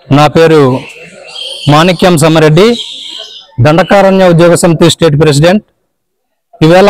నా పేరు మాణిక్యం సమరెడ్డి దండకారణ్య ఉద్యోగ సమితి స్టేట్ ప్రెసిడెంట్ ఈవేళ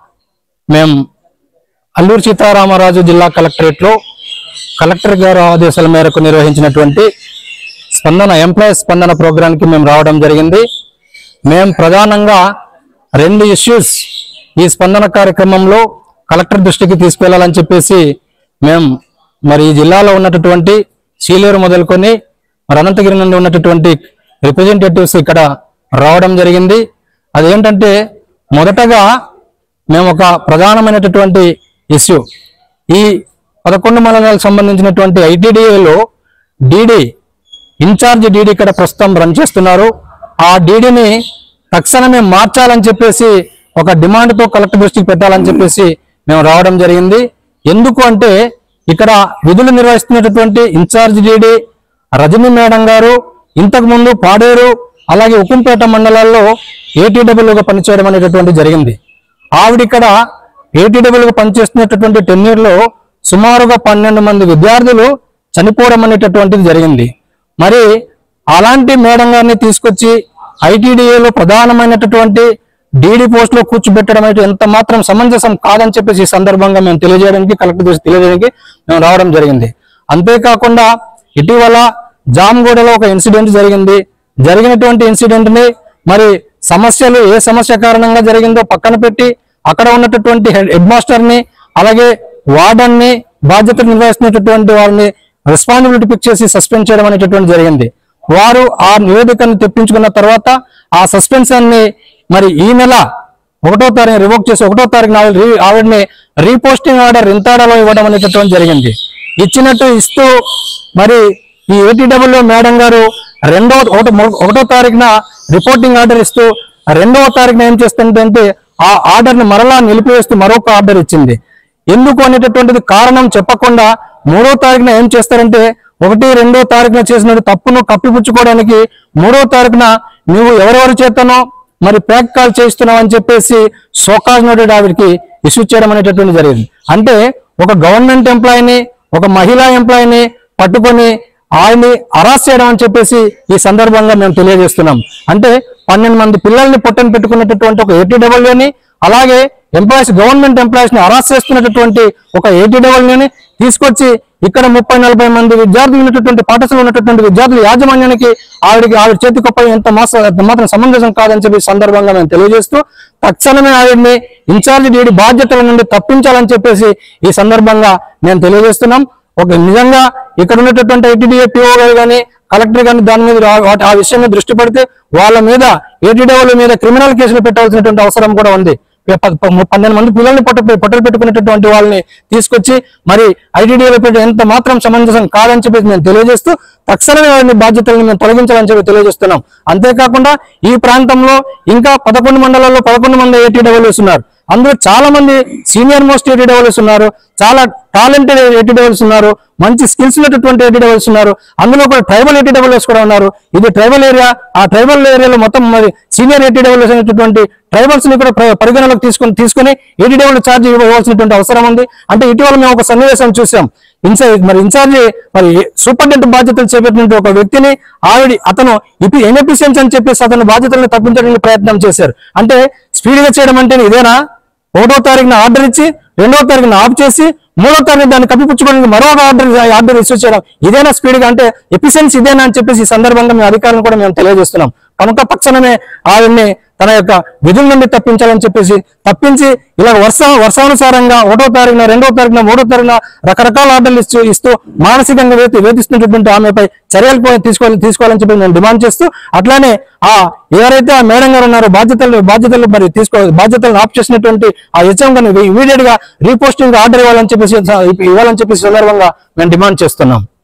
మేము అల్లూరు సీతారామరాజు జిల్లా కలెక్టరేట్లో కలెక్టర్ గారి ఆదేశాల మేరకు నిర్వహించినటువంటి స్పందన ఎంప్లాయీస్ స్పందన ప్రోగ్రాంకి మేము రావడం జరిగింది మేము ప్రధానంగా రెండు ఇష్యూస్ ఈ స్పందన కార్యక్రమంలో కలెక్టర్ దృష్టికి తీసుకెళ్లాలని చెప్పేసి మేము మరి ఈ జిల్లాలో ఉన్నటువంటి సీలేరు మొదలుకొని మరి అనంతగిరి నుండి ఉన్నటువంటి రిప్రజెంటేటివ్స్ ఇక్కడ రావడం జరిగింది అదేంటంటే మొదటగా మేము ఒక ప్రధానమైనటువంటి ఇష్యూ ఈ పదకొండు మండలాలకు సంబంధించినటువంటి ఐటీడీఏలో డీడీ ఇన్ఛార్జ్ డీడీ ఇక్కడ ప్రస్తుతం రన్ చేస్తున్నారు ఆ డీడీని తక్షణమే మార్చాలని చెప్పేసి ఒక డిమాండ్తో కలెక్టర్ దృష్టికి పెట్టాలని చెప్పేసి మేము రావడం జరిగింది ఎందుకు అంటే ఇక్కడ విధులు నిర్వహిస్తున్నటువంటి ఇన్ఛార్జ్ డీడీ రజని మేడం గారు ఇంతకు ముందు పాడేరు అలాగే ఉకుంపేట మండలాల్లో ఏటీడబ్ల్యూగా పనిచేయడం అనేటటువంటి జరిగింది ఆవిడ ఇక్కడ ఏటీడబ్ల్యూగా పనిచేస్తున్నటువంటి టెన్యూర్లో సుమారుగా పన్నెండు మంది విద్యార్థులు చనిపోవడం అనేటటువంటిది జరిగింది మరి అలాంటి మేడం గారిని తీసుకొచ్చి ఐటీడీఏలో ప్రధానమైనటువంటి డీడీ పోస్ట్ లో కూర్చోబెట్టడం అయితే ఎంత మాత్రం సమంజసం కాదని చెప్పేసి ఈ సందర్భంగా మేము తెలియజేయడానికి కలెక్టర్ దృష్టి తెలియజేయడానికి మేము రావడం జరిగింది అంతేకాకుండా ఇటీవల జామ్గూడలో ఒక ఇన్సిడెంట్ జరిగింది జరిగినటువంటి ఇన్సిడెంట్ ని మరి సమస్యలు ఏ సమస్య కారణంగా జరిగిందో పక్కన పెట్టి అక్కడ ఉన్నటువంటి హెడ్ హెడ్ మాస్టర్ ని అలాగే వార్డన్ ని బాధ్యతలు నిర్వహిస్తున్నటువంటి వారిని రెస్పాన్సిబిలిటీ పిక్ చేసి సస్పెండ్ చేయడం అనేటటువంటి జరిగింది వారు ఆ నివేదికను తెప్పించుకున్న తర్వాత ఆ సస్పెన్షన్ ని మరి ఈ నెల ఒకటో తారీఖు రివోక్ చేసి ఒకటో తారీఖు నాడు రీ- ఆవిడని రీపోస్టింగ్ ఆర్డర్ ఇంతాడలో ఇవ్వడం అనేటటువంటి జరిగింది ఇచ్చినట్టు ఇస్తూ మరి ఈ ఏటీడబ్ల్యూ మేడం గారు రెండో ఒకటో ఒకటో తారీఖున రిపోర్టింగ్ ఆర్డర్ ఇస్తూ రెండవ తారీఖున ఏం చేస్తుందంటే ఆ ఆర్డర్ ని మరలా నిలిపివేస్తూ మరొక ఆర్డర్ ఇచ్చింది ఎందుకు అనేటటువంటిది కారణం చెప్పకుండా మూడో తారీఖున ఏం చేస్తారంటే ఒకటి రెండో తారీఖున చేసిన తప్పును కప్పిపుచ్చుకోవడానికి మూడో తారీఖున నువ్వు ఎవరెవరి చేతనో మరి ప్యాక్ కాల్ చేస్తున్నావు అని చెప్పేసి సోకాజ్ నోటెడ్ ఆవిడకి ఇష్యూ చేయడం అనేటటువంటి జరిగింది అంటే ఒక గవర్నమెంట్ ఎంప్లాయీని ఒక మహిళా ఎంప్లాయీని పట్టుకొని ఆయన్ని అరెస్ట్ చేయడం అని చెప్పేసి ఈ సందర్భంగా మేము తెలియజేస్తున్నాం అంటే పన్నెండు మంది పిల్లల్ని పొట్టని పెట్టుకున్నటువంటి ఒక ఏటీడబ్ల్యూని అలాగే ఎంప్లాయీస్ గవర్నమెంట్ ఎంప్లాయీస్ ని అరెస్ట్ చేస్తున్నటువంటి ఒక ఏటీడబ్ల్యూని తీసుకొచ్చి ఇక్కడ ముప్పై నలభై మంది విద్యార్థులు ఉన్నటువంటి పాఠశాల ఉన్నటువంటి విద్యార్థుల యాజమాన్యానికి ఆవిడకి ఆవిడ చేతికొప్పై ఎంత మాస ఎంత మాత్రం సమంజసం కాదని చెప్పి ఈ సందర్భంగా మేము తెలియజేస్తూ తక్షణమే ఆవిడని ఇన్ఛార్జ్ డీడీ బాధ్యతల నుండి తప్పించాలని చెప్పేసి ఈ సందర్భంగా మేము తెలియజేస్తున్నాం ఒక నిజంగా ఇక్కడ ఉన్నటువంటి ఐటీడీఏ పిఓ గారు కానీ కలెక్టర్ గాని దాని మీద ఆ- వాటి- ఆ విషయం మీద దృష్టి పెడితే వాళ్ళ మీద ఏటీడబ్ల్యూ మీద క్రిమినల్ కేసులు పెట్టాల్సినటువంటి అవసరం కూడా ఉంది ప- ప- ప- పన్నెండు మంది పిల్లల్ని పట్టు పట్టులు పెట్టుకున్నటువంటి వాళ్ళని తీసుకొచ్చి మరి ఐటీడీఏలో పెట్టి ఎంత మాత్రం సమంజసం కాదని చెప్పి మేము తెలియజేస్తూ తక్షణమే వారిని బాధ్యతలను మేము తొలగించాలని చెప్పి తెలియజేస్తున్నాం అంతేకాకుండా ఈ ప్రాంతంలో ఇంకా పదకొండు మండలాల్లో పదకొండు మంది ఏటీడబ్ల్యూస్ ఉన్నారు అందులో చాలా మంది సీనియర్ మోస్ట్ ఏటీడబ్ల్యూస్ ఉన్నారు చాలా టాలెంటెడ్ ఏటీడబ్ల్యూస్ ఉన్నారు మంచి స్కిల్స్ ఉన్నటువంటి ఏటీడబ్ల్యూస్ ఉన్నారు అందులో కూడా ట్రైబల్ ఏటీడబ్ల్యూస్ కూడా ఉన్నారు ఇది ట్రైబల్ ఏరియా ఆ ట్రైబల్ ఏరియాలో మొత్తం మరి సీనియర్ ఏటీడబ్ల్యూస్ అనేటటువంటి ట్రైబల్స్ ని కూడా ప్ర- పరిగణలోకి తీసుకొని తీసుకొని ఏటీడబ్ల్యూ ఛార్జ్ ఇవ్వవలసినటువంటి అవసరం ఉంది అంటే ఇటీవల మేము ఒక సన్నివేశం చూసాం ఇన్ఛార్జ్ మరి ఇన్ఛార్జ్ మరి సూపరింటెండెంట్ బాధ్యతలు చేపట్టిన ఒక వ్యక్తిని ఆవిడ అతను ఇపి ఎన్ఎఫిషియన్స్ అని చెప్పేసి అతను బాధ్యతలను తప్పించడానికి ప్రయత్నం చేశారు అంటే స్పీడ్ గా చేయడం అంటే ఇదేనా ఒకటో తారీఖున ఆర్డర్ ఇచ్చి రెండో తారీఖున ఆఫ్ చేసి మూడో తారీఖు దాన్ని కప్పిపుచ్చుకోవడానికి మరొక ఆర్డర్ ఆర్డర్ ఇష్యూ చేయడం ఇదేనా స్పీడ్ గా అంటే ఎఫిషియన్సీ ఇదేనా అని చెప్పేసి ఈ సందర్భంగా మేము అధికారులను కూడా మేము తెలియజేస్తున్నాం కనుక తక్షణమే ఆవిడ్ని తన యొక్క విధుల నుండి తప్పించాలని చెప్పేసి తప్పించి ఇలా వర్ష వర్షానుసారంగా ఒకటో తారీఖున రెండో తారీఖున మూడో తారీఖున రకరకాల ఆర్డర్లు ఇస్తూ ఇస్తూ మానసికంగా వేతి వేధిస్తున్నటువంటి ఆమెపై చర్యలు కూడా తీసుకోవాలి తీసుకోవాలని చెప్పి నేను డిమాండ్ చేస్తూ అట్లానే ఆ ఎవరైతే ఆ మేడం గారు ఉన్నారో బాధ్యతలు బాధ్యతలు మరి తీసుకో బాధ్యతలను ఆఫ్ చేసినటువంటి ఆ హెచ్ఎం గారిని ఇమీడియట్ గా రీపోస్టింగ్ ఆర్డర్ ఇవ్వాలని చెప్పేసి ఇవ్వాలని చెప్పేసి సందర్భంగా మేము డిమాండ్ చేస్తున్నాం